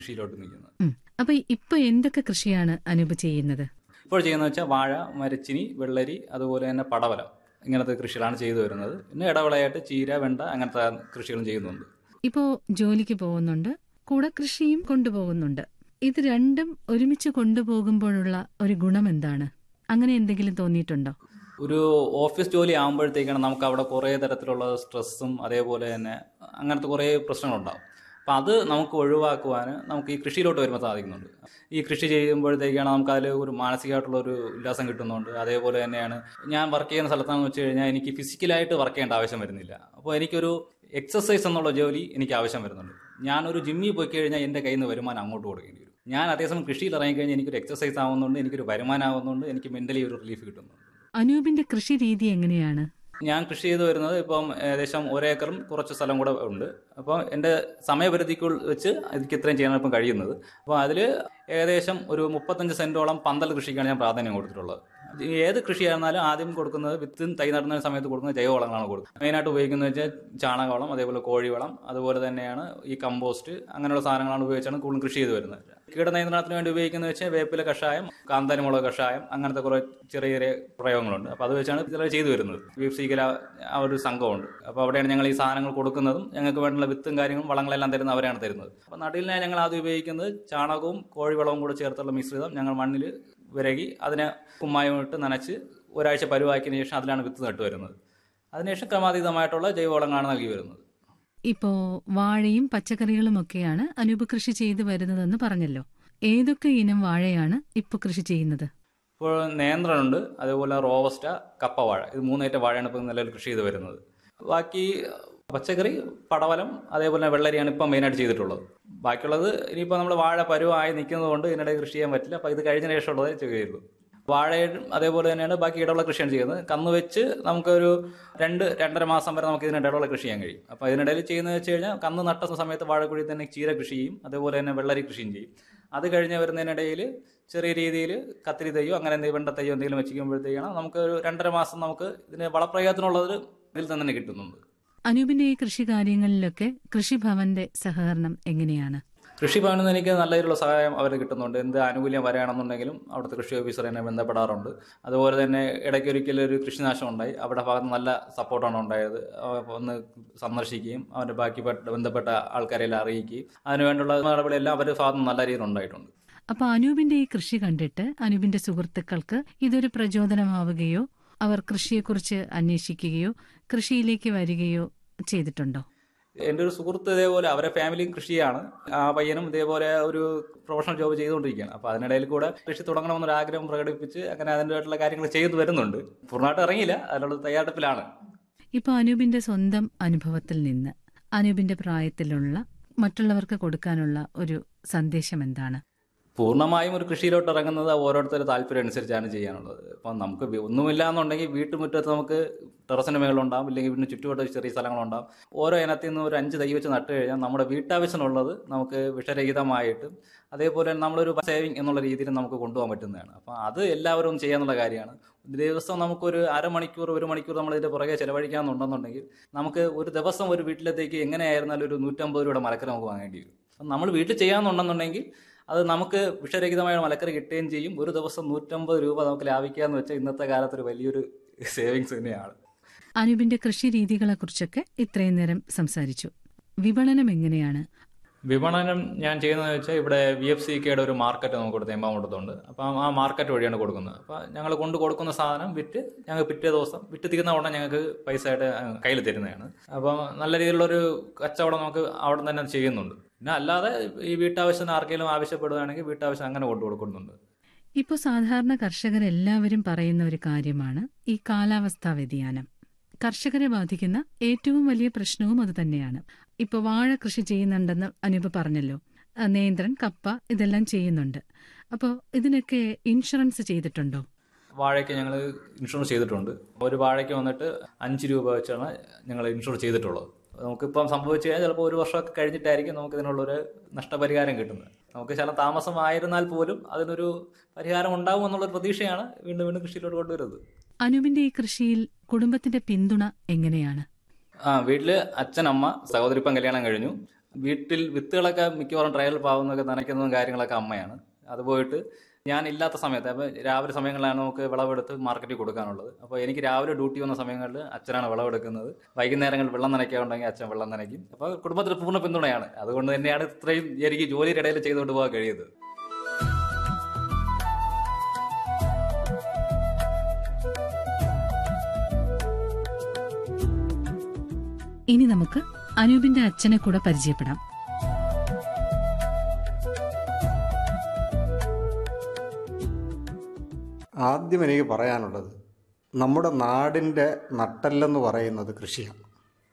കൃഷിയിലോട്ട് നിൽക്കുന്നത് ഉം. അപ്പൊ ഇപ്പൊ എന്തൊക്കെ കൃഷിയാണ് അനൂപ് ചെയ്യുന്നത് ഇപ്പോൾ ചെയ്യുന്നത് വെച്ചാൽ വാഴ മരച്ചിനി വെള്ളരി അതുപോലെ തന്നെ പടവലം ഇങ്ങനത്തെ കൃഷികളാണ് ചെയ്തു വരുന്നത് പിന്നെ ഇടവിളയായിട്ട് ചീര വെണ്ട അങ്ങനത്തെ കൃഷികളും ചെയ്യുന്നുണ്ട് ഇപ്പോ ജോലിക്ക് പോകുന്നുണ്ട് കൂടെ കൃഷിയും കൊണ്ടുപോകുന്നുണ്ട് ഇത് രണ്ടും ഒരുമിച്ച് കൊണ്ടുപോകുമ്പോഴുള്ള ഒരു ഗുണം എന്താണ് അങ്ങനെ എന്തെങ്കിലും തോന്നിയിട്ടുണ്ടോ ഒരു ഓഫീസ് ജോലി ആകുമ്പോഴത്തേക്കാണ് നമുക്ക് അവിടെ കുറേ തരത്തിലുള്ള സ്ട്രെസ്സും അതേപോലെ തന്നെ അങ്ങനത്തെ കുറേ പ്രശ്നങ്ങളുണ്ടാവും അപ്പം അത് നമുക്ക് ഒഴിവാക്കുവാൻ നമുക്ക് ഈ കൃഷിയിലോട്ട് വരുമ്പോൾ സാധിക്കുന്നുണ്ട് ഈ കൃഷി ചെയ്യുമ്പോഴത്തേക്കാണ് നമുക്ക് അതിൽ ഒരു മാനസികമായിട്ടുള്ള ഒരു ഉല്ലാസം കിട്ടുന്നുണ്ട് അതേപോലെ തന്നെയാണ് ഞാൻ വർക്ക് ചെയ്യുന്ന സ്ഥലത്താണെന്ന് വെച്ച് കഴിഞ്ഞാൽ എനിക്ക് ഫിസിക്കലായിട്ട് വർക്ക് ചെയ്യേണ്ട ആവശ്യം വരുന്നില്ല അപ്പോൾ എനിക്കൊരു എക്സസൈസ് എന്നുള്ള ജോലി എനിക്ക് ആവശ്യം വരുന്നുണ്ട് ഞാനൊരു ജിമ്മിൽ പോയി കഴിഞ്ഞാൽ എൻ്റെ കയ്യിൽ നിന്ന് വരുമാനം അങ്ങോട്ട് കൊടുക്കേണ്ടി വരും ഞാൻ അതേസമയം കൃഷിയിൽ ഇറങ്ങിക്കഴിഞ്ഞാൽ എനിക്കൊരു എക്സസൈസ് ആവുന്നുണ്ട് എനിക്കൊരു വരുമാനം ആവുന്നുണ്ട് എനിക്ക് മെൻ്റലി ഒരു റിലീഫ് കിട്ടുന്നുണ്ട് അനൂപിന്റെ കൃഷി രീതി എങ്ങനെയാണ് ഞാൻ കൃഷി ചെയ്തു വരുന്നത് ഇപ്പം ഏകദേശം ഒരേക്കറും കുറച്ച് സ്ഥലം കൂടെ ഉണ്ട് അപ്പോൾ എൻ്റെ സമയപരിധിക്കുൾ വെച്ച് എനിക്ക് ഇത്രയും ചെയ്യാനാണ് ഇപ്പം കഴിയുന്നത് അപ്പോൾ അതിൽ ഏകദേശം ഒരു മുപ്പത്തഞ്ച് സെൻറ്റോളം പന്തൽ കൃഷിക്കാണ് ഞാൻ പ്രാധാന്യം കൊടുത്തിട്ടുള്ളത് ഏത് കൃഷിയായിരുന്നാലും ആദ്യം കൊടുക്കുന്നത് വിത്തും തൈ നടുന്ന സമയത്ത് കൊടുക്കുന്ന ജൈവവളങ്ങളാണ് കൊടുക്കുന്നത് മെയിനായിട്ട് ഉപയോഗിക്കുന്നത് വെച്ചാൽ ചാണകവളം അതേപോലെ കോഴിവളം അതുപോലെ തന്നെയാണ് ഈ കമ്പോസ്റ്റ് അങ്ങനെയുള്ള സാധനങ്ങളാണ് ഉപയോഗിച്ചാണ് കൂടുതലും കൃഷി ചെയ്തു വരുന്നത് കീടനിയന്ത്രണത്തിന് വേണ്ടി ഉപയോഗിക്കുന്നത് വെച്ചാൽ വേപ്പില കഷായം കാന്താരിമുളക് കഷായം അങ്ങനത്തെ കുറേ ചെറിയ ചെറിയ പ്രയോഗങ്ങളുണ്ട് അപ്പോൾ അത് വെച്ചാണ് ചിലർ ചെയ്തു വരുന്നത് വീപ്സിക്കല ആ ഒരു സംഘമുണ്ട് അപ്പോൾ അവിടെയാണ് ഞങ്ങൾ ഈ സാധനങ്ങൾ കൊടുക്കുന്നതും ഞങ്ങൾക്ക് വേണ്ടുള്ള വിത്തും കാര്യങ്ങളും വളങ്ങളെല്ലാം തരുന്നത് അവരാണ് തരുന്നത് അപ്പോൾ നടിലിനായി ഞങ്ങൾ ആദ്യം ഉപയോഗിക്കുന്നത് ചാണകവും കോഴിവളവും കൂടെ ചേർത്തുള്ള മിശ്രിതം ഞങ്ങൾ മണ്ണിൽ വിരകി അതിനെ കുമ്മായം ഇട്ട് നനച്ച് ഒരാഴ്ച പരുവാക്കിയതിന് ശേഷം അതിലാണ് വിത്ത് നട്ടു വരുന്നത് അതിനുശേഷം ക്രമാതീതമായിട്ടുള്ള ജൈവവളങ്ങളാണ് നൽകി വരുന്നത് ഇപ്പോ വാഴയും പച്ചക്കറികളും ഒക്കെയാണ് അനൂപ് കൃഷി ചെയ്തു വരുന്നതെന്ന് പറഞ്ഞല്ലോ ഏതൊക്കെ ഇനം വാഴയാണ് ഇപ്പൊ കൃഷി ചെയ്യുന്നത് ഇപ്പോൾ നേന്ത്രനുണ്ട് അതേപോലെ റോവസ്റ്റ കപ്പവാഴ ഇത് മൂന്നേറ്റ വാഴയാണ് ഇപ്പോൾ നിലവിൽ കൃഷി ചെയ്ത് വരുന്നത് ബാക്കി പച്ചക്കറി പടവലം അതേപോലെ തന്നെ വെള്ളരിയാണ് ഇപ്പം മെയിനായിട്ട് ചെയ്തിട്ടുള്ളത് ബാക്കിയുള്ളത് ഇനിയിപ്പോൾ നമ്മൾ വാഴ പരുവായി നിൽക്കുന്നത് കൊണ്ട് ഇതിനിടെ കൃഷി ചെയ്യാൻ പറ്റില്ല അപ്പോൾ ഇത് കഴിഞ്ഞ ശേഷമുള്ളതേ ചെയ്യുള്ളൂ വാഴയും അതേപോലെ തന്നെയാണ് ബാക്കി ഇടവുള്ള കൃഷിയാണ് ചെയ്യുന്നത് കന്ന് വെച്ച് നമുക്കൊരു രണ്ട് രണ്ടര മാസം വരെ നമുക്ക് ഇതിന് ഇടവുള്ള കൃഷി ചെയ്യാൻ കഴിയും അപ്പോൾ ഇതിനിടയിൽ ചെയ്യുന്നത് വെച്ച് കഴിഞ്ഞാൽ കന്ന് നട്ട സമയത്ത് വാഴക്കുഴി തന്നെ ചീര കൃഷി ചെയ്യും അതേപോലെ തന്നെ വെള്ളരി കൃഷിയും ചെയ്യും അത് കഴിഞ്ഞ് വരുന്നതിനിടയിൽ ചെറിയ രീതിയിൽ കത്തിരി തയ്യോ അങ്ങനെ എന്തെങ്കിലും വെണ്ട തയ്യോ എന്തെങ്കിലും വെച്ചിരിക്കുമ്പോഴത്തേക്കാണ് നമുക്ക് ഒരു രണ്ടര മാസം നമുക്ക് ഇതിന് വളപ്രയോഗത്തിനുള്ളത് ഇതിൽ നിന്ന് തന്നെ കിട്ടുന്നുണ്ട് അനൂപിന്റെ ഈ കൃഷി കാര്യങ്ങളിലൊക്കെ കൃഷിഭവന്റെ സഹകരണം എങ്ങനെയാണ് കൃഷിഭവനിൽ നിന്ന് എനിക്ക് നല്ല രീതിയിലുള്ള സഹായം അവർ കിട്ടുന്നുണ്ട് എന്ത് ആനുകൂല്യം വരികയാണെന്നുണ്ടെങ്കിലും അവിടുത്തെ കൃഷി ഓഫീസർ എന്നെ ബന്ധപ്പെടാറുണ്ട് അതുപോലെ തന്നെ ഇടയ്ക്കൊരിക്കലും ഒരു കൃഷിനാശം ഉണ്ടായി അവിടെ ഭാഗത്ത് നല്ല സപ്പോർട്ടാണ് ഉണ്ടായത് അവ ഒന്ന് സന്ദർശിക്കുകയും അവരുടെ ബാക്കി പെട്ട- ബന്ധപ്പെട്ട ആൾക്കാരെല്ലാം അറിയിക്കുകയും അതിനുവേണ്ടുള്ള നടപടിയെല്ലാം അവരുടെ ഭാഗത്ത് നിന്ന് നല്ല രീതിയിൽ ഉണ്ടായിട്ടുണ്ട് അപ്പൊ അനൂപിന്റെ ഈ കൃഷി കണ്ടിട്ട് അനൂപിന്റെ സുഹൃത്തുക്കൾക്ക് ഇതൊരു പ്രചോദനമാവുകയോ അവർ കൃഷിയെക്കുറിച്ച് അന്വേഷിക്കുകയോ കൃഷിയിലേക്ക് വരികയോ ചെയ്തിട്ടുണ്ടോ എൻ്റെ ഒരു സുഹൃത്ത് ഇതേപോലെ അവരെ ഫാമിലിയും കൃഷിയാണ് ആ പയ്യനും ഇതേപോലെ ഒരു പ്രൊഫഷണൽ ജോബ് ചെയ്തുകൊണ്ടിരിക്കുകയാണ് അപ്പോൾ അതിനിടയിൽ കൂടെ കൃഷി തുടങ്ങണമെന്നൊരു ആഗ്രഹം പ്രകടിപ്പിച്ച് അങ്ങനെ അതിൻ്റെതായിട്ടുള്ള കാര്യങ്ങൾ ചെയ്തു വരുന്നുണ്ട് പൂർണ്ണമായിട്ട് ഇറങ്ങിയില്ല അതിനുള്ള തയ്യാറെടുപ്പിലാണ് ഇപ്പൊ അനൂപിന്റെ സ്വന്തം അനുഭവത്തിൽ നിന്ന് അനൂപിന്റെ പ്രായത്തിലുള്ള മറ്റുള്ളവർക്ക് കൊടുക്കാനുള്ള ഒരു സന്ദേശം എന്താണ് പൂർണ്ണമായും ഒരു കൃഷിയിലോട്ട് ഇറങ്ങുന്നത് ഓരോരുത്തരുടെ താല്പര്യം അനുസരിച്ചാണ് ചെയ്യാനുള്ളത് ഇപ്പം നമുക്ക് വി- ഒന്നുമില്ല എന്നുണ്ടെങ്കിൽ വീട്ടുമുറ്റത്ത് നമുക്ക് ടെറസിന് മേളുണ്ടാവും ഇല്ലെങ്കിൽ വീടിന് ചുറ്റുവട്ടം ചെറിയ സ്ഥലങ്ങളുണ്ടാവും ഓരോ ഇനത്തിൽ നിന്ന് ഒരു അഞ്ച് തൈ വെച്ച് നട്ട് കഴിഞ്ഞാൽ നമ്മുടെ വീട്ടാവശ്യത്തിനുള്ളത് നമുക്ക് വിഷരഹിതമായിട്ടും അതേപോലെ തന്നെ നമ്മളൊരു സേവിങ് എന്നുള്ള രീതിയിൽ നമുക്ക് കൊണ്ടുപോകാൻ പറ്റുന്നതാണ് അപ്പം അത് എല്ലാവരും ചെയ്യാന്നുള്ള കാര്യമാണ് ദിവസം നമുക്കൊരു അരമണിക്കൂർ ഒരു മണിക്കൂർ നമ്മൾ ഇതിന്റെ പുറകെ ചെലവഴിക്കാമെന്നുണ്ടെന്നുണ്ടെങ്കിൽ നമുക്ക് ഒരു ദിവസം ഒരു വീട്ടിലത്തേക്ക് എങ്ങനെയായിരുന്നാലും ഒരു നൂറ്റമ്പത് രൂപയുടെ മലക്കറി നമുക്ക് വാങ്ങേണ്ടി വരും അപ്പം നമ്മൾ വീട്ടിൽ ചെയ്യാമെന്നുണ്ടെന്നുണ്ടെങ്കിൽ അത് നമുക്ക് വിഷരഹിതമായ മലക്കറി കിട്ടുകയും ചെയ്യും ഒരു ദിവസം നൂറ്റമ്പത് രൂപ നമുക്ക് ലാഭിക്കാന്ന് വെച്ചാൽ ഇന്നത്തെ കാലത്ത് ഒരു വലിയൊരു സേവിങ്സ് തന്നെയാണ് അനൂപിന്റെ കൃഷി രീതികളെക്കുറിച്ചൊക്കെ ഇത്രയും നേരം സംസാരിച്ചു വിപണനം എങ്ങനെയാണ് വിപണനം ഞാൻ ചെയ്യുന്നതെന്ന് വെച്ചാൽ ഇവിടെ വി എഫ് സി കെയുടെ ഒരു മാർക്കറ്റ് നമുക്ക് കൊടുത്ത് എമ്പാമൂട്ടത്തുണ്ട് അപ്പം ആ മാർക്കറ്റ് വഴിയാണ് കൊടുക്കുന്നത് അപ്പം ഞങ്ങൾ കൊണ്ട് കൊടുക്കുന്ന സാധനം വിറ്റ് ഞങ്ങൾ പിറ്റേ ദിവസം വിറ്റ് തീർന്ന ഉടനെ ഞങ്ങൾക്ക് പൈസ ആയിട്ട് കയ്യിൽ തരുന്നതാണ് അപ്പം നല്ല രീതിയിലുള്ളൊരു കച്ചവടം നമുക്ക് അവിടെ തന്നെ ചെയ്യുന്നുണ്ട് പിന്നെ അല്ലാതെ ഈ വീട്ടാവശ്യത്തിന് ആർക്കെങ്കിലും ആവശ്യപ്പെടുകയാണെങ്കിൽ വീട്ടാവശ്യം അങ്ങനെ കൊണ്ടു കൊടുക്കുന്നുണ്ട് ഇപ്പോൾ സാധാരണ കർഷകരെല്ലാവരും പറയുന്ന ഒരു കാര്യമാണ് ഈ കാലാവസ്ഥാ വ്യതിയാനം കർഷകരെ ബാധിക്കുന്ന ഏറ്റവും വലിയ പ്രശ്നവും അത് തന്നെയാണ് ഇപ്പൊ വാഴ കൃഷി ചെയ്യുന്നുണ്ടെന്ന് അനൂപ് പറഞ്ഞല്ലോ ആ, നേന്ത്രൻ കപ്പ ഇതെല്ലാം ചെയ്യുന്നുണ്ട് അപ്പോൾ ഇതിനൊക്കെ ഇൻഷുറൻസ് ചെയ്തിട്ടുണ്ടോ വാഴയ്ക്ക് ഞങ്ങൾ ഇൻഷുറൻസ് ചെയ്തിട്ടുണ്ട് ഒരു വാഴയ്ക്ക് വന്നിട്ട് അഞ്ച് രൂപ വെച്ചാണ് ഞങ്ങൾ ഇൻഷുർ ചെയ്തിട്ടുള്ളത് നമുക്കിപ്പം സംഭവിച്ചു കഴിഞ്ഞാൽ ചിലപ്പോൾ ഒരു വർഷമൊക്കെ കഴിഞ്ഞിട്ടായിരിക്കും നമുക്ക് ഇതിനുള്ളൊരു നഷ്ടപരിഹാരം കിട്ടുന്നത് നമുക്ക് ചില താമസമായിരുന്നാൽ പോലും അതിനൊരു പരിഹാരം ഉണ്ടാവും എന്നുള്ളൊരു പ്രതീക്ഷയാണ് വീണ്ടും വീണ്ടും കൃഷിയിലോട്ട് കൊണ്ടുവരുന്നത് അനൂപിന്റെ ഈ കൃഷിയിൽ കുടുംബത്തിന്റെ പിന്തുണ എങ്ങനെയാണ് ആ വീട്ടില് അച്ഛൻ അമ്മ സഹോദരി ഇപ്പം കല്യാണം കഴിഞ്ഞു വീട്ടിൽ വിത്തുകളൊക്കെ മിക്കവാറും ട്രയൽ പാവുന്നതൊക്കെ നനയ്ക്കുന്നതും കാര്യങ്ങളൊക്കെ അമ്മയാണ് അത് പോയിട്ട് ഞാൻ ഇല്ലാത്ത സമയത്ത് അപ്പോൾ രാവിലെ സമയങ്ങളിലാണ് നമുക്ക് വിളവെടുത്ത് മാർക്കറ്റിൽ കൊടുക്കാനുള്ളത് അപ്പോൾ എനിക്ക് രാവിലെ ഡ്യൂട്ടി വന്ന സമയങ്ങളിൽ അച്ഛനാണ് വിളവെടുക്കുന്നത് വൈകുന്നേരങ്ങളിൽ വെള്ളം നനയ്ക്കാനുണ്ടെങ്കിൽ അച്ഛൻ വെള്ളം നനയ്ക്കും അപ്പോൾ കുടുംബത്തിൽ പൂർണ്ണ പിന്തുണയാണ് അതുകൊണ്ട് തന്നെയാണ് ഇത്രയും എനിക്ക് ജോലിയുടെ ഇടയിൽ ചെയ്തുകൊണ്ട് പോകാൻ കഴിയുന്നത് ഇനി നമുക്ക് അനൂപിന്റെ അച്ഛനെ കൂടെ പരിചയപ്പെടാം ആദ്യം എനിക്ക് പറയാനുള്ളത് നമ്മുടെ നാടിൻ്റെ നട്ടെല്ലെന്ന് പറയുന്നത് കൃഷിയാണ്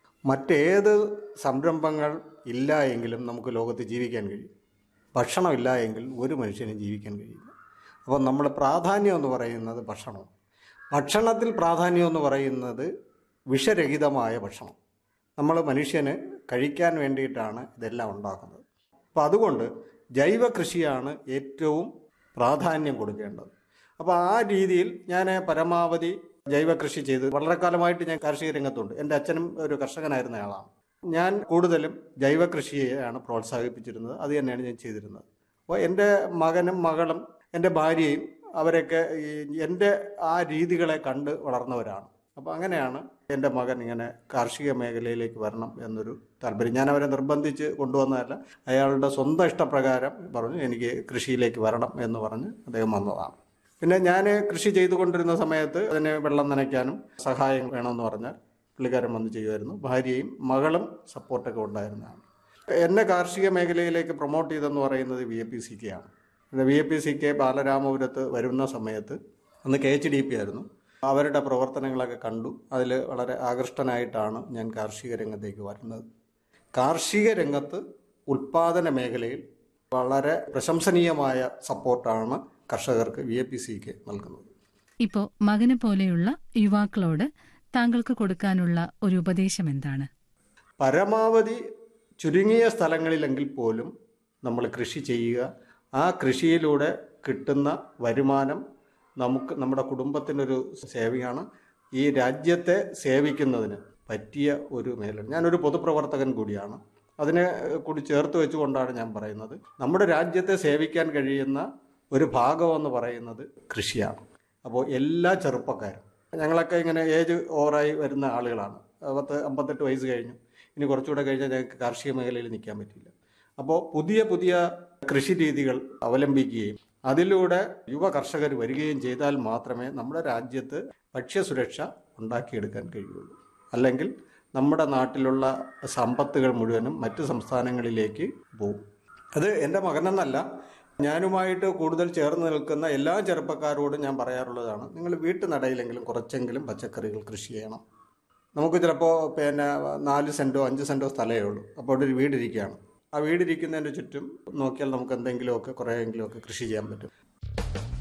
മറ്റേത് സംരംഭങ്ങൾ ഇല്ല എങ്കിലും നമുക്ക് ലോകത്ത് ജീവിക്കാൻ കഴിയും ഭക്ഷണമില്ല എങ്കിൽ ഒരു മനുഷ്യനും ജീവിക്കാൻ കഴിയില്ല അപ്പോൾ നമ്മൾ പ്രാധാന്യം എന്ന് പറയുന്നത് ഭക്ഷണമാണ് ഭക്ഷണത്തിൽ പ്രാധാന്യം എന്ന് പറയുന്നത് വിഷരഹിതമായ ഭക്ഷണം നമ്മൾ മനുഷ്യന് കഴിക്കാൻ വേണ്ടിയിട്ടാണ് ഇതെല്ലാം ഉണ്ടാക്കുന്നത് അപ്പോൾ അതുകൊണ്ട് ജൈവ കൃഷിയാണ് ഏറ്റവും പ്രാധാന്യം കൊടുക്കേണ്ടത് അപ്പോൾ ആ രീതിയിൽ ഞാൻ പരമാവധി ജൈവ കൃഷി ചെയ്ത് വളരെ കാലമായിട്ട് ഞാൻ കാർഷിക രംഗത്തുണ്ട് എൻ്റെ അച്ഛനും ഒരു കർഷകനായിരുന്ന ആളാണ് ഞാൻ കൂടുതലും ജൈവ കൃഷിയെയാണ് പ്രോത്സാഹിപ്പിച്ചിരുന്നത് അത് തന്നെയാണ് ഞാൻ ചെയ്തിരുന്നത് അപ്പോൾ എൻ്റെ മകനും മകളും എൻ്റെ ഭാര്യയും അവരൊക്കെ ഈ എൻ്റെ ആ രീതികളെ കണ്ട് വളർന്നവരാണ് അപ്പോൾ അങ്ങനെയാണ് എൻ്റെ മകൻ ഇങ്ങനെ കാർഷിക മേഖലയിലേക്ക് വരണം എന്നൊരു താല്പര്യം ഞാൻ അവരെ നിർബന്ധിച്ച് കൊണ്ടുവന്നതല്ല അയാളുടെ സ്വന്തം ഇഷ്ടപ്രകാരം പറഞ്ഞു എനിക്ക് കൃഷിയിലേക്ക് വരണം എന്ന് പറഞ്ഞ് അദ്ദേഹം വന്നതാണ് പിന്നെ ഞാൻ കൃഷി ചെയ്തുകൊണ്ടിരുന്ന സമയത്ത് അതിന് വെള്ളം നനയ്ക്കാനും സഹായം വേണമെന്ന് പറഞ്ഞാൽ പുള്ളിക്കാരൻ വന്ന് ചെയ്യുമായിരുന്നു ഭാര്യയും മകളും സപ്പോർട്ടൊക്കെ ഉണ്ടായിരുന്നതാണ് എന്നെ കാർഷിക മേഖലയിലേക്ക് പ്രൊമോട്ട് ചെയ്തെന്ന് പറയുന്നത് V A P C K ആണ് V A P C K ബാലരാമപുരത്ത് വരുന്ന സമയത്ത് അന്ന് കെ എച്ച് ഡി പി ആയിരുന്നു അവരുടെ പ്രവർത്തനങ്ങളൊക്കെ കണ്ടു അതിൽ വളരെ ആകൃഷ്ടനായിട്ടാണ് ഞാൻ കാർഷിക രംഗത്തേക്ക് വരുന്നത് കാർഷിക രംഗത്ത് ഉൽപാദന മേഖലയിൽ വളരെ പ്രശംസനീയമായ സപ്പോർട്ടാണ് കർഷകർക്ക് വി എ പി സിക്ക് നൽകുന്നത് ഇപ്പോ മകനെ പോലെയുള്ള യുവാക്കളോട് താങ്കൾക്ക് കൊടുക്കാനുള്ള ഒരു ഉപദേശം എന്താണ് പരമാവധി ചുരുങ്ങിയ സ്ഥലങ്ങളിലെങ്കിൽ പോലും നമ്മൾ കൃഷി ചെയ്യുക ആ കൃഷിയിലൂടെ കിട്ടുന്ന വരുമാനം നമുക്ക് നമ്മുടെ കുടുംബത്തിനൊരു സേവയാണ് ഈ രാജ്യത്തെ സേവിക്കുന്നതിന് പറ്റിയ ഒരു മേഖല ഞാനൊരു പൊതുപ്രവർത്തകൻ കൂടിയാണ് അതിനെ കൂടി ചേർത്ത് വെച്ചുകൊണ്ടാണ് ഞാൻ പറയുന്നത് നമ്മുടെ രാജ്യത്തെ സേവിക്കാൻ കഴിയുന്ന ഒരു ഭാഗമെന്ന് പറയുന്നത് കൃഷിയാണ് അപ്പോൾ എല്ലാ ചെറുപ്പക്കാരും ഞങ്ങളൊക്കെ ഇങ്ങനെ ഏജ് ഓവറായി വരുന്ന ആളുകളാണ് പത്ത് അമ്പത്തെട്ട് വയസ്സ് കഴിഞ്ഞു ഇനി കുറച്ചുകൂടെ കഴിഞ്ഞാൽ ഞങ്ങൾക്ക് കാർഷിക മേഖലയിൽ നിൽക്കാൻ പറ്റില്ല അപ്പോൾ പുതിയ പുതിയ കൃഷി രീതികൾ അവലംബിക്കുകയും അതിലൂടെ യുവ കർഷകർ വരികയും ചെയ്താൽ മാത്രമേ നമ്മുടെ രാജ്യത്ത് ഭക്ഷ്യസുരക്ഷ ഉണ്ടാക്കിയെടുക്കാൻ കഴിയുള്ളൂ അല്ലെങ്കിൽ നമ്മുടെ നാട്ടിലുള്ള സമ്പത്തുകൾ മുഴുവനും മറ്റ് സംസ്ഥാനങ്ങളിലേക്ക് പോകും അത് എൻ്റെ മകനെന്നല്ല ഞാനുമായിട്ട് കൂടുതൽ ചേർന്ന് നിൽക്കുന്ന എല്ലാ ചെറുപ്പക്കാരോടും ഞാൻ പറയാറുള്ളതാണ് നിങ്ങൾ വീട്ടുനടയിലെങ്കിലും കുറച്ചെങ്കിലും പച്ചക്കറികൾ കൃഷി ചെയ്യണം നമുക്ക് ചിലപ്പോൾ പിന്നെ നാല് സെൻറ്റോ അഞ്ച് സെൻറ്റോ സ്ഥലമേ ഉള്ളൂ അപ്പോൾ അവിടെ ഒരു വീടിരിക്കുകയാണ് ആ വീടിരിക്കുന്നതിൻ്റെ ചുറ്റും നോക്കിയാൽ നമുക്ക് എന്തെങ്കിലുമൊക്കെ കുറേയെങ്കിലുമൊക്കെ കൃഷി ചെയ്യാൻ പറ്റും